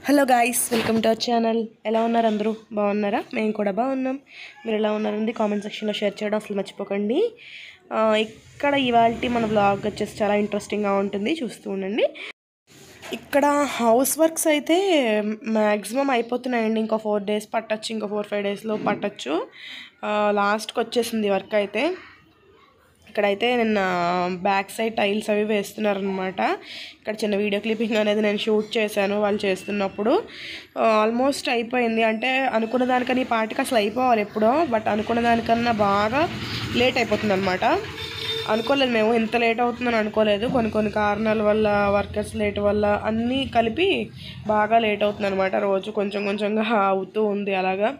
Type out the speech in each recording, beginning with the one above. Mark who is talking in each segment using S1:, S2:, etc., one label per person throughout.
S1: hello guys welcome to our channel ఎలా ఉన్నారు అందరూ బాగున్నారా మేము కూడా బాగున్నాం మీరు ఎలా ఉన్నారండి కామెంట్ సెక్షన్లో షేర్ చేయడం అసలు మర్చిపోకండి ఆ, ఇక్కడ ఇవాళ మన బ్లాగ్ వచ్చేసి చాలా ఇంట్రెస్టింగ్గా ఉంటుంది చూస్తూ ఉండండి ఇక్కడ హౌస్ వర్క్స్ అయితే మ్యాక్సిమం అయిపోతున్నాయండి ఇంకో ఫోర్ డేస్ పట్టచ్చు ఇంకో ఫోర్ ఫైవ్ డేస్లో పట్టచ్చు లాస్ట్కి వచ్చేసింది వర్క్ అయితే ఇక్కడైతే నిన్న బ్యాక్ సైడ్ టైల్స్ అవి వేస్తున్నారనమాట ఇక్కడ చిన్న వీడియో క్లిప్పింగ్ అనేది నేను షూట్ చేశాను వాళ్ళు చేస్తున్నప్పుడు ఆల్మోస్ట్ అయిపోయింది అంటే అనుకున్న దానికన్నా ఈ పాటికి అసలు అయిపోవాలి ఎప్పుడో బట్ అనుకున్న దానికన్నా బాగా లేట్ అయిపోతుంది అనమాట అనుకోలేదు మేము ఇంత లేట్ అవుతుందని అనుకోలేదు కొన్ని కొన్ని కారణాల వల్ల వర్కర్స్ లేట్ వల్ల అన్నీ కలిపి బాగా లేట్ అవుతుంది అనమాట రోజు కొంచెం కొంచెంగా అవుతూ ఉంది అలాగా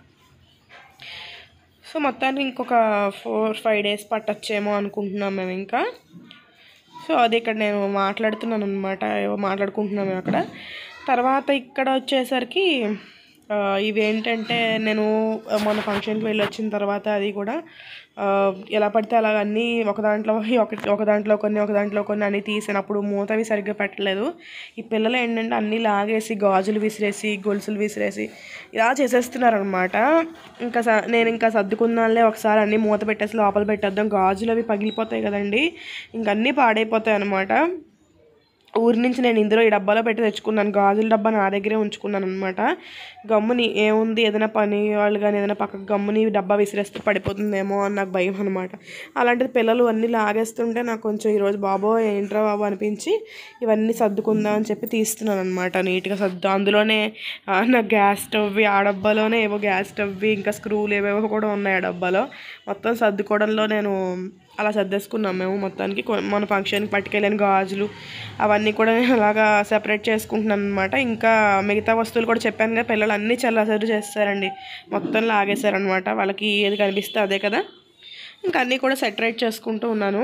S1: సో మొత్తానికి ఇంకొక ఫోర్ ఫైవ్ డేస్ పట్టచ్చేమో అనుకుంటున్నాం మేము ఇంకా సో అది ఇక్కడ నేను మాట్లాడుతున్నాను అనమాట ఏవో మాట్లాడుకుంటున్నాం మేము అక్కడ తర్వాత ఇక్కడ వచ్చేసరికి ఆ, ఇవి ఏంటంటే నేను మన ఫంక్షన్కి వెళ్ళి వచ్చిన తర్వాత అది కూడా ఆ, ఎలా పడితే అలా అన్నీ ఒక దాంట్లో ఒక ఒక దాంట్లో కొన్ని ఒక దాంట్లో కొన్ని అన్నీ తీసినప్పుడు మూతవి సరిగ్గా పెట్టలేదు ఈ పిల్లలు ఏంటంటే అన్నీ లాగేసి గాజులు విసిరేసి గొలుసులు విసిరేసి ఇలా చేసేస్తున్నారు అనమాట ఇంకా స నేను ఇంకా సర్దుకున్నానులే ఒకసారి అన్నీ మూత పెట్టేసి లోపల పెట్టేద్దాం గాజులు అవి పగిలిపోతాయి కదండి ఇంక అన్నీ పాడైపోతాయి అనమాట ఊరి నుంచి నేను ఇందులో ఈ డబ్బాలో పెట్టి తెచ్చుకున్నాను గాజుల డబ్బా నా దగ్గరే ఉంచుకున్నాను అనమాట గమ్ముని ఏముంది ఏదైనా పని వాళ్ళు కానీ ఏదైనా పక్కకు గమ్ముని డబ్బా విసిరేస్తే పడిపోతుందేమో అని నాకు భయం అనమాట అలాంటిది పిల్లలు అన్నీ లాగేస్తుంటే నాకు కొంచెం ఈరోజు బాబో ఏంట్రా బాబు అనిపించి ఇవన్నీ సర్దుకుందాం అని చెప్పి తీస్తున్నాను అనమాట నీట్గా సర్దు అందులోనే ఆ, నా గ్యాస్ స్టవ్ ఆ డబ్బాలోనే ఏవో గ్యాస్ స్టవ్ ఇంకా స్క్రూలు ఏవేవో కూడా ఉన్నాయి ఆ డబ్బాలో మొత్తం సర్దుకోవడంలో నేను అలా సర్దేసుకున్నాం మేము మొత్తానికి కొ- మన ఫంక్షన్కి పట్టుకెళ్ళిన గాజులు అవన్నీ కూడా నేను అలాగా సెపరేట్ చేసుకుంటున్నాను అనమాట ఇంకా మిగతా వస్తువులు కూడా చెప్పాను కదా పిల్లలు అన్నీ చల్లసరి చేస్తారండి మొత్తం లాగేశారనమాట వాళ్ళకి ఏది కనిపిస్తే అదే కదా ఇంకా అన్నీ కూడా సెటరేట్ చేసుకుంటూ ఉన్నాను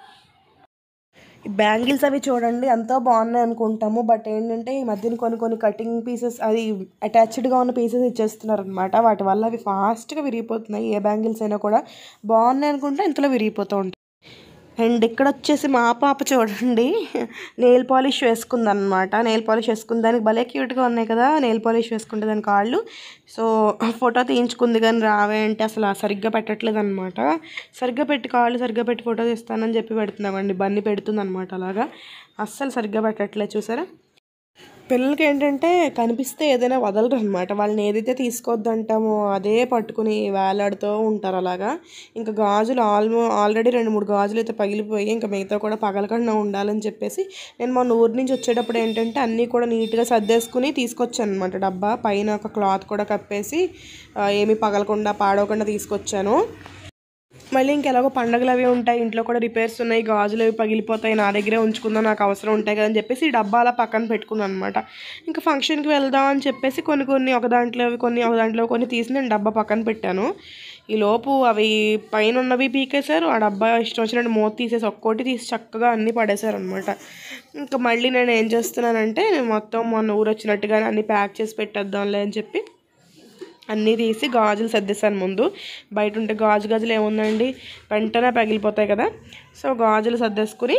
S1: ఈ బ్యాంగిల్స్ అవి చూడండి ఎంతో బాగున్నాయి అనుకుంటాము బట్ ఏంటంటే ఈ మధ్యన కొన్ని కొన్ని కటింగ్ పీసెస్ అది అటాచ్డ్గా ఉన్న పీసెస్ ఇచ్చేస్తున్నారు అనమాట వాటి వల్ల అవి ఫాస్ట్గా విరిగిపోతున్నాయి ఏ బ్యాంగిల్స్ అయినా కూడా బాగున్నాయి అనుకుంటే ఇంతలో విరిగిపోతూ ఉంటాయి అండ్ ఇక్కడ వచ్చేసి మా పాప చూడండి నెయిల్ పాలిష్ వేసుకుందనమాట నెయిల్ పాలిష్ వేసుకుని దానికి భలే క్యూట్గా ఉన్నాయి కదా నెయిల్ పాలిష్ వేసుకుంటే దాని కాళ్ళు సో ఫోటో తీయించుకుంది కానీ రావే అంటే అసలు సరిగ్గా పెట్టట్లేదు అనమాట సరిగ్గా పెట్టి కాళ్ళు సరిగ్గా పెట్టి ఫోటో తీస్తానని చెప్పి పెడుతున్నామండి బన్ని పెడుతుంది అనమాట అలాగా అస్సలు సరిగ్గా పెట్టట్లేదు చూసారా పిల్లలకి ఏంటంటే కనిపిస్తే ఏదైనా వదలరు అనమాట వాళ్ళని ఏదైతే తీసుకోవద్దంటామో అదే పట్టుకుని వేలాడుతూ ఉంటారు అలాగా ఇంకా గాజులు ఆల్మో ఆల్రెడీ రెండు మూడు గాజులు అయితే పగిలిపోయి ఇంకా మిగతా కూడా పగలకుండా ఉండాలని చెప్పేసి నేను మొన్న ఊరి నుంచి వచ్చేటప్పుడు ఏంటంటే అన్నీ కూడా నీట్గా సర్దేసుకుని తీసుకొచ్చాను అనమాట డబ్బా పైన ఒక క్లాత్ కూడా కప్పేసి ఆ, ఏమీ పగలకుండా పాడవకుండా తీసుకొచ్చాను మళ్ళీ ఇంకెలాగో పండగలు అవి ఉంటాయి ఇంట్లో కూడా రిపేర్స్ ఉన్నాయి గాజులు అవి పగిలిపోతాయి నా దగ్గరే ఉంచుకుందాం నాకు అవసరం ఉంటాయి కదా అని చెప్పేసి ఈ డబ్బా అలా పక్కన పెట్టుకున్నాను అనమాట ఇంకా ఫంక్షన్కి వెళ్దాం అని చెప్పేసి కొన్ని కొన్ని ఒక దాంట్లో అవి కొన్ని ఒక దాంట్లో కొన్ని తీసి నేను డబ్బా పక్కన పెట్టాను ఈ లోపు అవి పైన ఉన్నవి పీకేశారు ఆ డబ్బా ఇష్టం వచ్చినట్టు మూత తీసేసి ఒక్కోటి తీసి చక్కగా అన్నీ పడేశారు అనమాట ఇంకా మళ్ళీ నేను ఏం చేస్తున్నానంటే మొత్తం మొన్న ఊరు వచ్చినట్టుగానే అన్నీ ప్యాక్ చేసి పెట్టేద్దాంలే అని చెప్పి అన్నీ తీసి గాజులు సర్దేశాను ముందు బయట ఉంటే గాజు గాజులు ఏముందండి వెంటనే పగిలిపోతాయి కదా సో గాజులు సర్దేసుకుని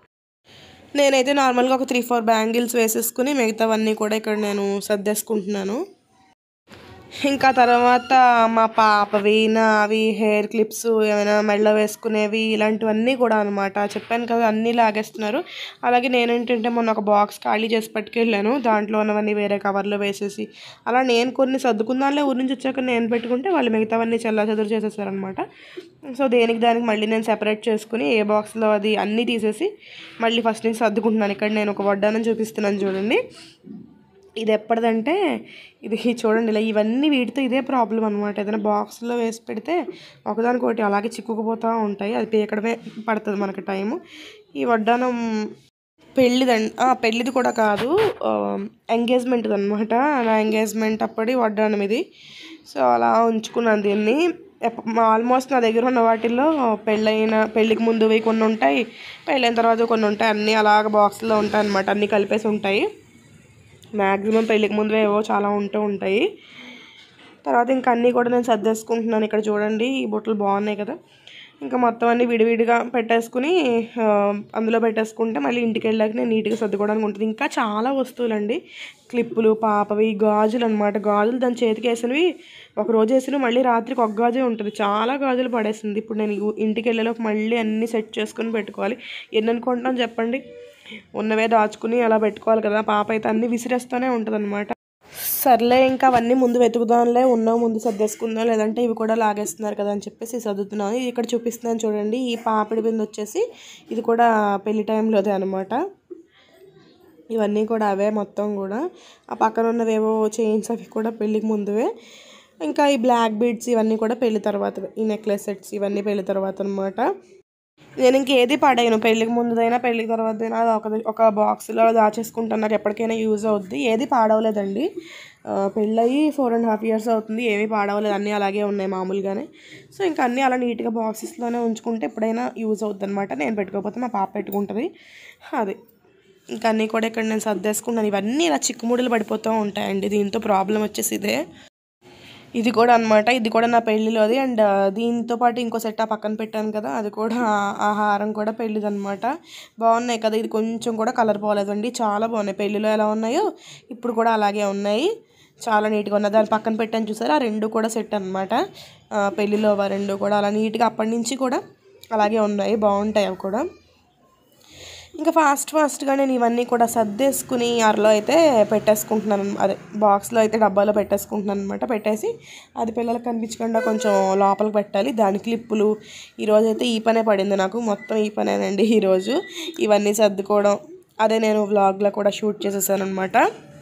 S1: నేనైతే నార్మల్గా ఒక త్రీ ఫోర్ బ్యాంగిల్స్ వేసేసుకుని మిగతావన్నీ కూడా ఇక్కడ నేను సర్దేసుకుంటున్నాను ఇంకా తర్వాత మా పాపవి నావి హెయిర్ క్లిప్స్ ఏమైనా మెడలో వేసుకునేవి ఇలాంటివన్నీ కూడా అనమాట చెప్పాను కదా అన్నీ లాగేస్తున్నారు అలాగే నేను ఏంటంటే మొన్న ఒక బాక్స్ ఖాళీ చేసి పట్టుకెళ్ళాను దాంట్లో ఉన్నవన్నీ వేరే కవర్లో వేసేసి అలా నేను కొన్ని సర్దుకున్నానులే ఊరి నుంచి వచ్చాక నేను పెట్టుకుంటే వాళ్ళు మిగతావన్నీ చల్ల చెదురు చేసేసారనమాట సో దేనికి దానికి మళ్ళీ నేను సెపరేట్ చేసుకుని ఏ బాక్స్లో అది అన్నీ తీసేసి మళ్ళీ ఫస్ట్ నుంచి సర్దుకుంటున్నాను ఇక్కడ నేను ఒక వడ్డానం చూపిస్తున్నాను చూడండి ఇది ఎప్పటిదంటే ఇది చూడండి ఇలా ఇవన్నీ వీటితో ఇదే ప్రాబ్లం అనమాట ఏదైనా బాక్స్లో వేసి పెడితే ఒకదానికొకటి అలాగే చిక్కుకుపోతూ ఉంటాయి అది పీకడమే పడుతుంది మనకి టైము ఈ వడ్డానం పెళ్ళిదండి పెళ్ళిది కూడా కాదు ఎంగేజ్మెంట్ అనమాట నా ఎంగేజ్మెంట్ అప్పటి వడ్డానం ఇది సో అలా ఉంచుకున్నాను దీన్ని ఆల్మోస్ట్ నా దగ్గర ఉన్న వాటిల్లో పెళ్ళైన పెళ్ళికి ముందువి కొన్ని ఉంటాయి పెళ్ళైన తర్వాత కొన్ని ఉంటాయి అన్నీ అలాగ బాక్స్లో ఉంటాయి అనమాట అన్నీ కలిపేసి ఉంటాయి మ్యాక్సిమం పెళ్ళికి ముందు ఏవో చాలా ఉంటూ ఉంటాయి తర్వాత ఇంకా అన్నీ కూడా నేను సర్దేసుకుంటున్నాను ఇక్కడ చూడండి ఈ బుట్టలు బాగున్నాయి కదా ఇంకా మొత్తం అన్ని విడివిడిగా పెట్టేసుకుని ఆ, అందులో పెట్టేసుకుంటే మళ్ళీ ఇంటికి వెళ్ళాక నేను నీట్గా సర్దుకోవడానికి ఉంటుంది ఇంకా చాలా వస్తువులండి క్లిప్పులు పాపవి గాజులు అనమాట గాజులు దాని చేతికి వేసినవి ఒక రోజు వేసినవి మళ్ళీ రాత్రికి ఒక గాజే ఉంటుంది చాలా గాజులు పడేసింది ఇప్పుడు నేను ఇ- ఇంటికి వెళ్ళేలోపు మళ్ళీ అన్నీ సెట్ చేసుకుని పెట్టుకోవాలి ఎన్ని అనుకుంటున్నాను చెప్పండి ఉన్నవే దాచుకుని అలా పెట్టుకోవాలి కదా పాప అయితే అన్నీ విసిరేస్తూనే ఉంటుంది సర్లే ఇంకా అవన్నీ ముందు వెతుకుదాంలే ఉన్నావు ముందు సర్దేసుకుందాం లేదంటే ఇవి కూడా లాగేస్తున్నారు కదా అని చెప్పేసి సర్దుతున్నాను ఇది ఇక్కడ చూపిస్తున్నాను చూడండి ఈ పాపిడి బిందె వచ్చేసి ఇది కూడా పెళ్లి టైంలోదే అనమాట ఇవన్నీ కూడా అవే మొత్తం కూడా ఆ పక్కన ఉన్నవేవో చైన్స్ అవి కూడా పెళ్ళికి ముందువే ఇంకా ఈ బ్లాక్ బీడ్స్ ఇవన్నీ కూడా పెళ్లి తర్వాత ఈ నెక్లెస్ సెట్స్ ఇవన్నీ పెళ్లి తర్వాత అనమాట నేను ఇంకేది పడేయను పెళ్ళికి ముందుదైనా పెళ్ళికి తర్వాతైనా అది ఒక ఒక బాక్స్లో దాచేసుకుంటాను నాకు ఎప్పటికైనా యూజ్ అవుద్ది ఏది పాడవలేదండి ఆ, పెళ్ళయి ఫోర్ అండ్ హాఫ్ ఇయర్స్ అవుతుంది ఏమీ పాడవలేదు అన్నీ అలాగే ఉన్నాయి మామూలుగానే సో ఇంకా అన్నీ అలా నీట్గా బాక్సెస్లోనే ఉంచుకుంటే ఎప్పుడైనా యూజ్ అవుద్ది అనమాట నేను పెట్టుకోకపోతే మా పాప పెట్టుకుంటుంది అది ఇంకా అన్నీ కూడా ఇక్కడ నేను సర్దేసుకుంటాను ఇవన్నీ ఇలా చిక్కుముడులు పడిపోతూ ఉంటాయండి దీంతో ప్రాబ్లం వచ్చేసి ఇదే ఇది కూడా అన్నమాట ఇది కూడా నా పెళ్ళిలోది అండ్ దీంతో పాటు ఇంకో సెట్ ఆ పక్కన పెట్టాను కదా అది కూడా ఆ- ఆ హారం కూడా పెళ్ళిది అనమాట బాగున్నాయి కదా ఇది కొంచెం కూడా కలర్ పోలేదండి చాలా బాగున్నాయి పెళ్ళిలో ఎలా ఉన్నాయో ఇప్పుడు కూడా అలాగే ఉన్నాయి చాలా నీట్గా ఉన్నాయి దాని పక్కన పెట్టాను చూసారా ఆ రెండు కూడా సెట్ అనమాట పెళ్ళిలో ఆ రెండు కూడా అలా నీట్గా అప్పటి నుంచి కూడా అలాగే ఉన్నాయి బాగుంటాయి అవి కూడా ఇంకా ఫాస్ట్ ఫాస్ట్గా నేను ఇవన్నీ కూడా సర్దేసుకుని అరలో అయితే పెట్టేసుకుంటున్నాను అదే బాక్స్లో అయితే డబ్బాలో పెట్టేసుకుంటున్నాను అనమాట పెట్టేసి అది పిల్లలకు కనిపించకుండా కొంచెం లోపలికి పెట్టాలి దాని క్లిప్పులు ఈరోజు అయితే ఈ పనే పడింది నాకు మొత్తం ఈ పనేనండి ఈరోజు ఇవన్నీ సర్దుకోవడం అదే నేను వ్లాగ్లో కూడా షూట్ చేసేసాను అనమాట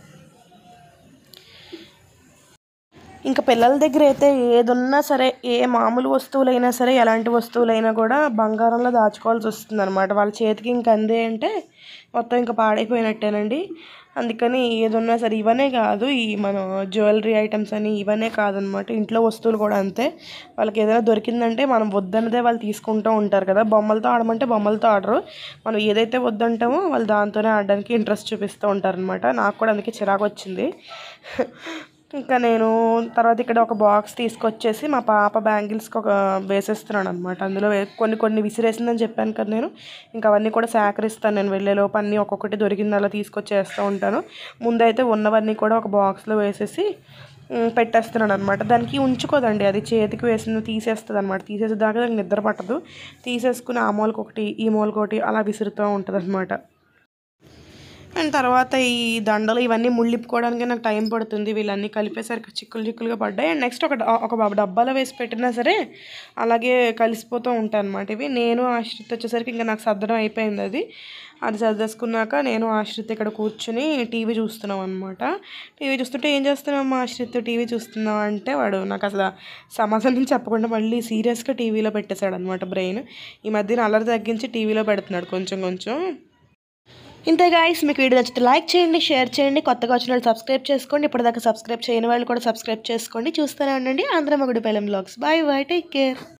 S1: ఇంకా పిల్లల దగ్గర అయితే ఏదున్నా సరే ఏ మామూలు వస్తువులైనా సరే ఎలాంటి వస్తువులైనా కూడా బంగారంలో దాచుకోవాల్సి వస్తుంది అనమాట వాళ్ళ చేతికి ఇంక అందే అంటే మొత్తం ఇంకా పాడైపోయినట్టేనండి అందుకని ఏదున్నా సరే ఇవనే కాదు ఈ మన జ్యువెలరీ ఐటమ్స్ అని ఇవనే కాదనమాట ఇంట్లో వస్తువులు కూడా అంతే వాళ్ళకి ఏదైనా దొరికిందంటే మనం వద్దన్నదే వాళ్ళు తీసుకుంటూ ఉంటారు కదా బొమ్మలతో ఆడమంటే బొమ్మలతో ఆడరు మనం ఏదైతే వద్దంటామో వాళ్ళు దాంతోనే ఆడడానికి ఇంట్రెస్ట్ చూపిస్తూ ఉంటారనమాట నాకు కూడా అందుకే చిరాకు వచ్చింది ఇంకా నేను తర్వాత ఇక్కడ ఒక బాక్స్ తీసుకొచ్చేసి మా పాప బ్యాంగిల్స్కి ఒక వేసేస్తున్నాను అనమాట అందులో వే- కొన్ని కొన్ని విసిరేసిందని చెప్పాను కదా నేను ఇంకా అవన్నీ కూడా సేకరిస్తాను నేను వెళ్ళేలోపు అన్నీ ఒక్కొక్కటి దొరికింది అలా తీసుకొచ్చేస్తూ ఉంటాను ముందైతే ఉన్నవన్నీ కూడా ఒక బాక్స్లో వేసేసి ఉమ్, పెట్టేస్తున్నాను అనమాట దానికి ఉంచుకోదండి అది చేతికి వేసిన తీసేస్తుంది అనమాట తీసేసి దాకా దానికి నిద్ర పట్టదు తీసేసుకుని ఆ మూలకి ఒకటి ఈ మూలకి ఒకటి అలా విసురుతూ ఉంటుంది అనమాట అండ్ తర్వాత ఈ దండలు ఇవన్నీ ముళ్ళిప్పుకోవడానికి నాకు టైం పడుతుంది వీళ్ళన్నీ కలిపేసరికి చిక్కులు చిక్కులుగా పడ్డాయి అండ్ నెక్స్ట్ ఒక డ- ఒక బ- డబ్బాలో వేసి పెట్టినా సరే అలాగే కలిసిపోతూ ఉంటాయి అనమాట ఇవి నేను ఆశ్రిత్ వచ్చేసరికి ఇంకా నాకు సర్దడం అయిపోయింది అది అది సర్దేసుకున్నాక నేను ఆశ్రిత్ ఇక్కడ కూర్చుని టీవీ చూస్తున్నాం అనమాట టీవీ చూస్తుంటే ఏం చేస్తున్నావు ఆశ్రిత్ టీవీ చూస్తున్నావు అంటే వాడు నాకు అసలు సమాధానం చెప్పకుండా మళ్ళీ సీరియస్గా టీవీలో పెట్టేశాడు అనమాట బ్రెయిన్ ఈ మధ్యన అల్లరి తగ్గించి టీవీలో పెడుతున్నాడు కొంచెం కొంచెం ఇంతే గాయస్ మీకు వీడియో నచ్చితే లైక్ చేయండి షేర్ చేయండి కొత్తగా వచ్చిన వాళ్ళు సబ్స్క్రైబ్ చేసుకోండి ఇప్పటిదాకా సబ్స్క్రైబ్ చేయని వాళ్ళు కూడా సబ్స్క్రైబ్ చేసుకోండి చూస్తూనే ఉండండి ఆంధ్ర మగుడి పెళ్ళం blogs bye bye take care